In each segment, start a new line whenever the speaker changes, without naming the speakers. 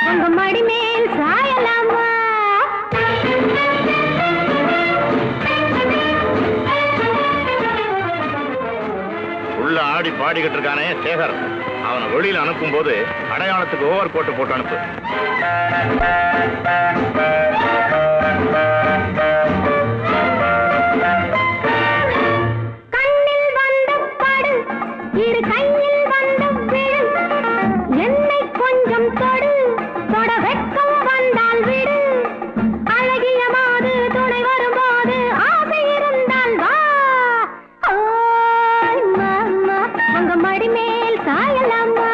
உங்க மடி மேல் சாயலாமா
உள்ள ஆடி பாடிக்கிட்டு இருக்கானே சேகர் அவனை வெளியில அனுப்பும் போது அடையாளத்துக்கு ஓவர் கோட்டு போட்டு அனுப்பு
கண்ணில் வந்து படு இரு கையில் வந்து விடு என்னை கொஞ்சம் தொடு தொட வெட்கம் வந்தால் விடு அழகிய மாது துணை வரும்போது ஆசை இருந்தால் வா ஓய் மாமா உங்க மடி மேல் சாயலாமா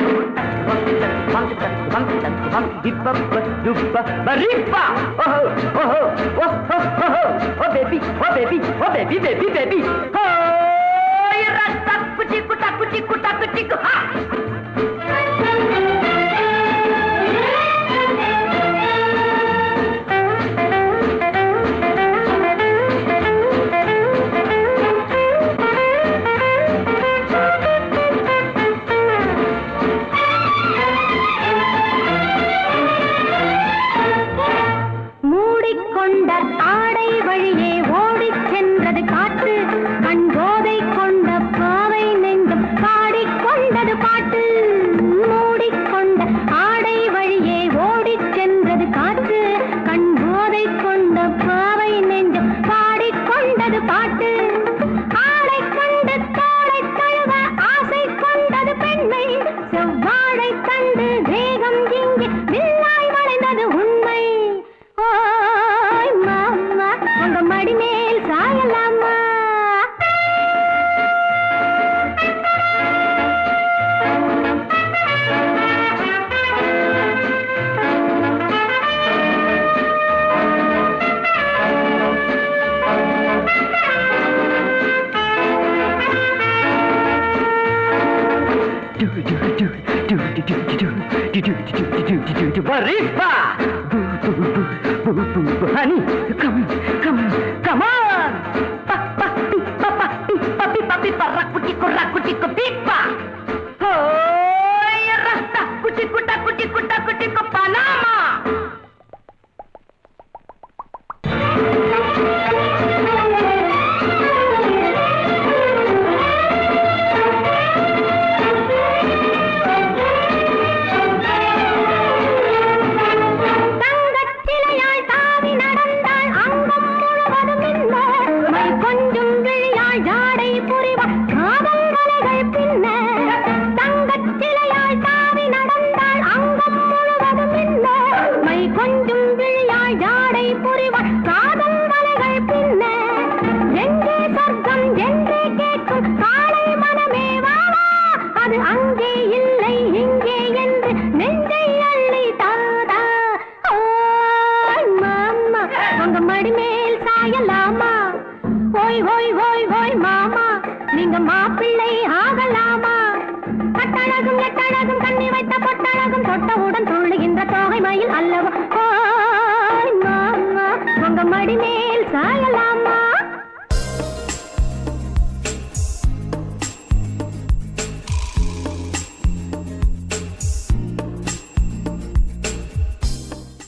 மூடிக்கொண்ட ஆடை வழியே ஓடிச் சென்றது காற்று கண் போதை கொண்ட பாவை நெஞ்சம் பாடிக்கொண்டது பாட்டு மூடிக்கொண்ட ஆடை வழியே ஓடிச் சென்றது காற்று கண் போதை கொண்ட பாவை நெஞ்சம் பாடிக்கொண்டது பாட்டு ஆடை கொண்டு தோளை தழுவ ஆசை கொண்டது பெண்மை செவ்வாழை கண்டு வேகம் இங்கே வில்லாய் வளைந்தது உண்மை ஓய் மாமா உங்க மடி மேல் சாயலாமா
Honey, come, come, come on! Pa, pa, pi, pa, pa, pi, pa, pi, pa, pi, pa, rakutico, rakutico, pipa! Hoy, rasta, kutiku, takutiku, takutiku, Panama!
தங்கச் சிலையாய் தாவி நடந்தாள் அங்கம் முழுவதும் இந்த மை கொஞ்சும் விழியாய் ஜாடை புரிவாள் காதல் வலைகள் பின்ன தங்கச் சிலையாய் தாவி நடந்தாள் அங்கம் முழுவதும் இந்த மை கொஞ்சும் விழியாய் ஜாடை புரிவாள் காதல் வலைகள் பின்ன எங்கே சொர்க்கம் என்றே கேட்கும் காளை மனமே வாவா அது அங்கே இல்லை இங்கே என்று நெஞ்சை அள்ளி தாதா ஓய் மாமா உங்க மடி மேல் சாயலாமா ஓய் ஓய் ஓய் ஓய் மாமா நீங்க மாப்பிள்ளை ஆகலாமா கட்டழகும் எட்டழகும் கண்ணி வைத்த பொட்டழகும் தொட்டவுடன் துள்ளுகின்ற தோகை மயில் அல்லவா ஓய் மாமா உங்க மடி மேல் சாயலாமா